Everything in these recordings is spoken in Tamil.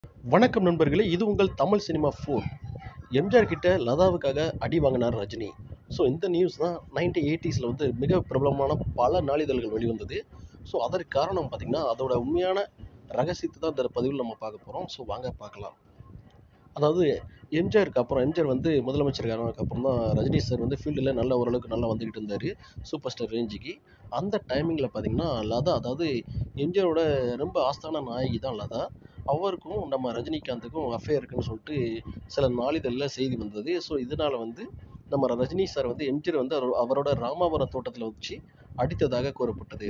வணக்கம் நண்பர்களே இது உங்கள் தமிழ் சினிமா ஃபோர் எம்ஜிஆர் கிட்ட லதாவுக்காக அடி வாங்கினார் ரஜினி ஸோ இந்த நியூஸ் தான் நைன்டீன் எயிட்டிஸில் வந்து மிக பிரபலமான பல நாளிதழ்கள் வெளிவந்தது ஸோ அதற்கு காரணம் பார்த்திங்கன்னா அதோட உண்மையான ரகசியத்தை தான் இந்த பதிவில் நம்ம பார்க்க போகிறோம் ஸோ வாங்க பார்க்கலாம் அதாவது எம்ஜிஆருக்கு அப்புறம் எம்ஜிஆர் வந்து முதலமைச்சர் ஆனதுக்கு அப்புறம் தான் ரஜினி சார் வந்து ஃபீல்டில் நல்ல ஓரளவுக்கு நல்லா வந்துக்கிட்டு இருந்தார் சூப்பர் ஸ்டார் ரேஞ்சுக்கு அந்த டைமிங்கில் பார்த்தீங்கன்னா லதா அதாவது எம்ஜிஆரோட ரொம்ப ஆஸ்தான நாயகி தான் லதா அவருக்கும் நம்ம ரஜினிகாந்துக்கும் அஃபேர் இருக்குன்னு சொல்லிட்டு சில நாளிதழில் செய்தி வந்தது ஸோ இதனால் வந்து நம்ம ரஜினி சார் வந்து எம்ஜிஆர் வந்து அவர் அவரோட ராமாபுரம் தோட்டத்தில் வச்சு அடித்ததாக கூறப்பட்டது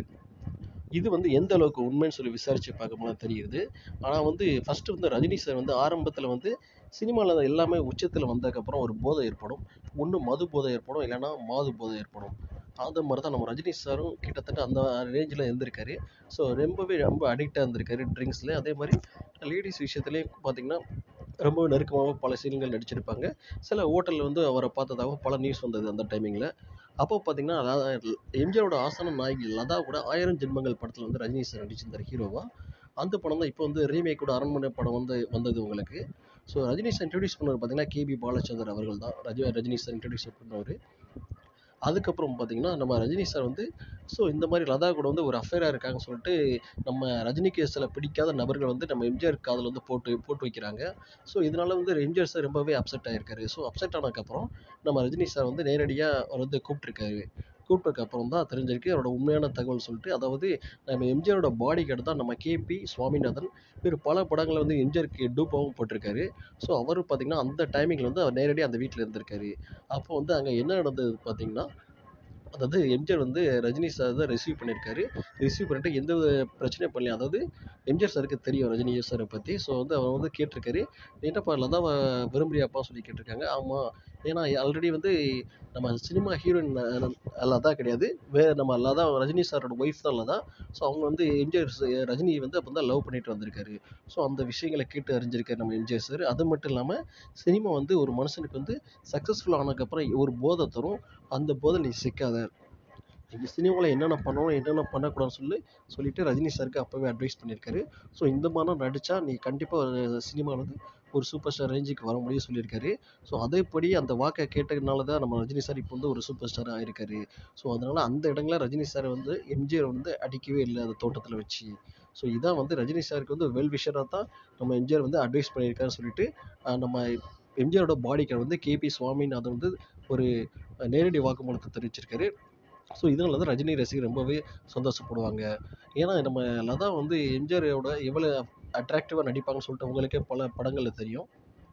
இது வந்து எந்த அளவுக்கு உண்மைன்னு சொல்லி விசாரித்து பார்க்கும்போது தெரியுது ஆனால் வந்து ஃபஸ்ட்டு வந்து ரஜினி சார் வந்து ஆரம்பத்தில் வந்து சினிமாவில் எல்லாமே உச்சத்தில் வந்ததுக்கப்புறம் ஒரு போதை ஏற்படும் ஒன்று மது போதை ஏற்படும் இல்லைன்னா மாது போதை ஏற்படும் அந்த மாதிரி தான் நம்ம ரஜினி சாரும் கிட்டத்தட்ட அந்த ரேஞ்சில் இருந்திருக்காரு ஸோ ரொம்பவே ரொம்ப அடிக்டாக இருந்திருக்காரு ட்ரிங்க்ஸில் அதே மாதிரி லேடிஸ் விஷயத்துலேயும் பார்த்தீங்கன்னா ரொம்ப நெருக்கமாக பல சீன்கள் நடிச்சிருப்பாங்க சில ஹோட்டலில் வந்து அவரை பார்த்ததாகவும் பல நியூஸ் வந்தது அந்த டைமிங்கில் அப்போ பார்த்தீங்கன்னா அதாவது எம்ஜிஆரோட ஆசன நாயகி லதா கூட ஆயிரம் ஜென்மங்கள் படத்தில் வந்து ரஜினி சார் நடிச்சிருந்தார் ஹீரோவாக அந்த படம் தான் இப்போ வந்து ரீமேக் கூட அரண்மனை படம் வந்து வந்தது உங்களுக்கு ஸோ ரஜினி சார் இன்ட்ரடியூஸ் பண்ணவர் பார்த்தீங்கன்னா கேபி பாலச்சந்தர் அவர்கள் தான் ரஜி ரஜினி சார் இன்ட்ரடியூஸ் பண்ணவர் அதுக்கப்புறம் பார்த்தீங்கன்னா நம்ம ரஜினி சார் வந்து ஸோ இந்த மாதிரி லதா கூட வந்து ஒரு அஃபேராக இருக்காங்கன்னு சொல்லிட்டு நம்ம ரஜினிக்கு சில பிடிக்காத நபர்கள் வந்து நம்ம எம்ஜிஆர் காதில் வந்து போட்டு போட்டு வைக்கிறாங்க ஸோ இதனால வந்து எம்ஜிஆர் சார் ரொம்பவே அப்செட் ஆகிருக்காரு ஸோ அப்செட் ஆனதுக்கப்புறம் நம்ம ரஜினி சார் வந்து நேரடியாக அவர் வந்து கூப்பிட்ருக்காரு கூப்பிட்டதுக்கப்புறம் தான் தெரிஞ்சிருக்கு அவரோட உண்மையான தகவல் சொல்லிட்டு அதாவது நம்ம எம்ஜிஆரோட பாடி கார்டு தான் நம்ம கேபி சுவாமிநாதன் இவர் பல படங்களை வந்து எம்ஜிஆருக்கு டூப்பாகவும் போட்டிருக்காரு ஸோ அவர் பார்த்தீங்கன்னா அந்த டைமிங்கில் வந்து அவர் நேரடியாக அந்த வீட்டில் இருந்திருக்காரு அப்போ வந்து அங்கே என்ன நடந்தது பார்த்தீங்கன்னா அதாவது எம்ஜிஆர் வந்து ரஜினி சார் தான் ரிசீவ் பண்ணியிருக்காரு ரிசீவ் பண்ணிட்டு எந்த வித பிரச்சனையும் பண்ணல அதாவது எம்ஜிஆர் சாருக்கு தெரியும் ரஜினி சாரை பற்றி ஸோ வந்து அவர் வந்து கேட்டிருக்காரு என்னப்பா லதாவை விரும்புறியாப்பா சொல்லி கேட்டிருக்காங்க ஆமாம் ஏன்னா ஆல்ரெடி வந்து நம்ம சினிமா ஹீரோயின் லதா கிடையாது வேறு நம்ம லதா ரஜினி சாரோட ஒய்ஃப் தான் லதா ஸோ அவங்க வந்து எம்ஜிஆர் ரஜினி வந்து அப்போ தான் லவ் பண்ணிட்டு வந்திருக்காரு ஸோ அந்த விஷயங்களை கேட்டு அறிஞ்சிருக்காரு நம்ம எம்ஜிஆர் சார் அது மட்டும் இல்லாமல் சினிமா வந்து ஒரு மனுஷனுக்கு வந்து சக்ஸஸ்ஃபுல் ஆனதுக்கப்புறம் ஒரு போதை தரும் அந்த போதை நீ சிக்காத இந்த சினிமாவில் என்னென்ன பண்ணணும் என்னென்ன பண்ணக்கூடாதுன்னு சொல்லி சொல்லிட்டு ரஜினி சாருக்கு அப்போவே அட்வைஸ் பண்ணியிருக்காரு ஸோ இந்த மாதிரிலாம் நடித்தா நீ கண்டிப்பாக சினிமாவில் வந்து ஒரு சூப்பர் ஸ்டார் ரேஞ்சுக்கு வர முடியும் சொல்லியிருக்காரு ஸோ அதேபடி அந்த வாக்கை கேட்டதுனால தான் நம்ம ரஜினி சார் இப்போ வந்து ஒரு சூப்பர் ஸ்டார் ஆயிருக்காரு ஸோ அதனால் அந்த இடங்களில் ரஜினி சார் வந்து எம்ஜிஆர் வந்து அடிக்கவே இல்லை அந்த தோட்டத்தில் வச்சு ஸோ இதான் வந்து ரஜினி சாருக்கு வந்து வெல் விஷராக தான் நம்ம எம்ஜிஆர் வந்து அட்வைஸ் பண்ணியிருக்காருன்னு சொல்லிட்டு நம்ம எம்ஜிஆரோட பாடி கார்டு வந்து கேபி சுவாமிநாதன் வந்து ஒரு நேரடி வாக்குமூலத்தை தெரிவிச்சிருக்காரு ஸோ இதனால தான் ரஜினி ரசிகர் ரொம்பவே சந்தோஷப்படுவாங்க ஏன்னா நம்ம லதா வந்து எம்ஜிஆரோட எவ்வளோ அட்ராக்டிவாக நடிப்பாங்கன்னு சொல்லிட்டு உங்களுக்கே பல படங்களில் தெரியும்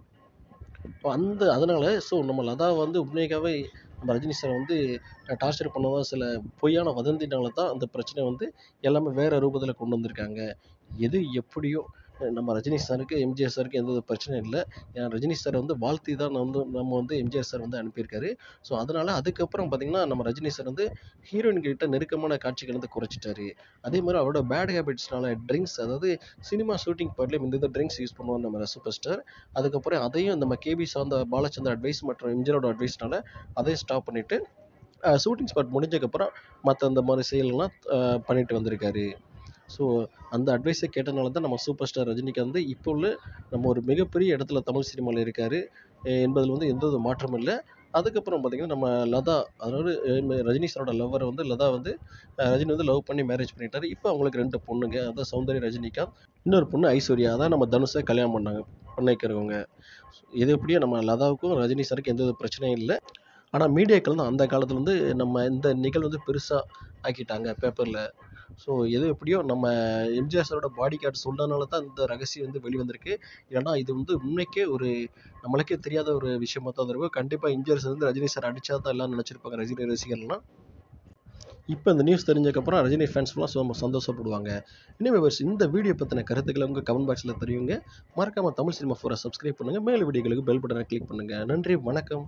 அந்த அதனால் ஸோ நம்ம லதா வந்து உண்மையாகவே நம்ம ரஜினி சார் வந்து டார்ச்சர் பண்ணதான் சில பொய்யான வதந்தினால தான் அந்த பிரச்சனை வந்து எல்லாமே வேறு ரூபத்தில் கொண்டு வந்திருக்காங்க எது எப்படியோ நம்ம ரஜினி சாருக்கு எம்ஜிஆர் சாருக்கு எந்த ஒரு பிரச்சனையும் இல்லை ஏன்னா ரஜினி சார் வந்து வாழ்த்தி தான் வந்து நம்ம வந்து எம்ஜிஆர் சார் வந்து அனுப்பியிருக்காரு ஸோ அதனால் அதுக்கப்புறம் பார்த்திங்கன்னா நம்ம ரஜினி சார் வந்து ஹீரோயின் கிட்ட நெருக்கமான காட்சிகள் வந்து குறைச்சிட்டாரு அதே மாதிரி அவரோட பேட் ஹேபிட்ஸ்னால ட்ரிங்க்ஸ் அதாவது சினிமா ஷூட்டிங் பார்ட்லேயும் இந்த ட்ரிங்க்ஸ் யூஸ் பண்ணுவார் நம்ம சூப்பர் ஸ்டார் அதுக்கப்புறம் அதையும் நம்ம கேபி சார்ந்த பாலச்சந்தர் அட்வைஸ் மற்றும் எம்ஜிஆரோட அட்வைஸ்னால அதையும் ஸ்டாப் பண்ணிவிட்டு ஷூட்டிங் ஸ்பாட் முடிஞ்சதுக்கப்புறம் மற்ற அந்த மாதிரி செயல்கள்லாம் பண்ணிட்டு வந்திருக்காரு ஸோ அந்த அட்வைஸை கேட்டனால தான் நம்ம சூப்பர் ஸ்டார் ரஜினிகாந்த் வந்து இப்போ உள்ள நம்ம ஒரு மிகப்பெரிய இடத்துல தமிழ் சினிமாவில் இருக்கார் என்பதில் வந்து எந்த ஒரு மாற்றமும் இல்லை அதுக்கப்புறம் பார்த்திங்கன்னா நம்ம லதா அதாவது ரஜினி சாரோட லவ்வர் வந்து லதா வந்து ரஜினி வந்து லவ் பண்ணி மேரேஜ் பண்ணிட்டாரு இப்போ அவங்களுக்கு ரெண்டு பொண்ணுங்க அதான் சௌந்தர்ய ரஜினிகாந்த் இன்னொரு பொண்ணு ஐஸ்வர்யா அதான் நம்ம தனுஷை கல்யாணம் பண்ணாங்க பண்ண வைக்கிறவங்க இது எப்படியோ நம்ம லதாவுக்கும் ரஜினி சாருக்கு எந்த ஒரு பிரச்சனையும் இல்லை ஆனால் மீடியாக்கள் தான் அந்த காலத்தில் வந்து நம்ம இந்த நிகழ்வு வந்து பெருசாக ஆக்கிட்டாங்க பேப்பரில் ஸோ எது எப்படியோ நம்ம எம்ஜிஆர் சாரோட பாடி கார்டு சொல்றதுனால தான் இந்த ரகசியம் வந்து வெளிவந்திருக்கு ஏன்னா இது வந்து உண்மைக்கே ஒரு நம்மளுக்கே தெரியாத ஒரு விஷயமா தான் இருக்கும் கண்டிப்பாக எம்ஜிஆர் சார் வந்து ரஜினி சார் அடிச்சா தான் எல்லாம் நினச்சிருப்பாங்க ரஜினி ரசிகர்லாம் இப்போ இந்த நியூஸ் தெரிஞ்சக்கப்புறம் ரஜினி ஃபேன்ஸ்லாம் ரொம்ப சந்தோஷப்படுவாங்க இனிமேல் இந்த வீடியோ பற்றின கருத்துக்களை உங்கள் கமெண்ட் பாக்ஸில் தெரியுங்க மறக்காமல் தமிழ் சினிமா ஃபோரை சப்ஸ்கிரைப் பண்ணுங்கள் மேல் வீடியோகளுக்கு பெல் பட்டனை கிளிக் பண்ணுங்கள் நன்றி வணக்கம்